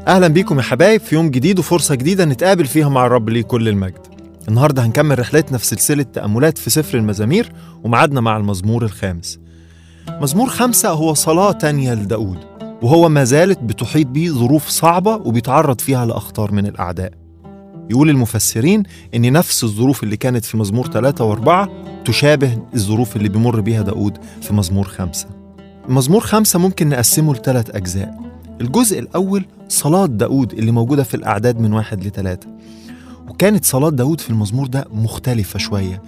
أهلا بيكم يا حبايب في يوم جديد وفرصة جديدة نتقابل فيها مع الرب ليه كل المجد النهاردة هنكمل رحلتنا في سلسلة تأملات في سفر المزامير ومعادنا مع المزمور الخامس مزمور خمسة هو صلاة تانية لداود وهو ما زالت بتحيط بيه ظروف صعبة وبيتعرض فيها لأخطار من الأعداء يقول المفسرين إن نفس الظروف اللي كانت في مزمور ثلاثة وأربعة تشابه الظروف اللي بيمر بيها داود في مزمور خمسة مزمور خمسة ممكن نقسمه لثلاث أجزاء الجزء الأول صلاة داود اللي موجودة في الأعداد من واحد لثلاثة وكانت صلاة داود في المزمور ده مختلفة شوية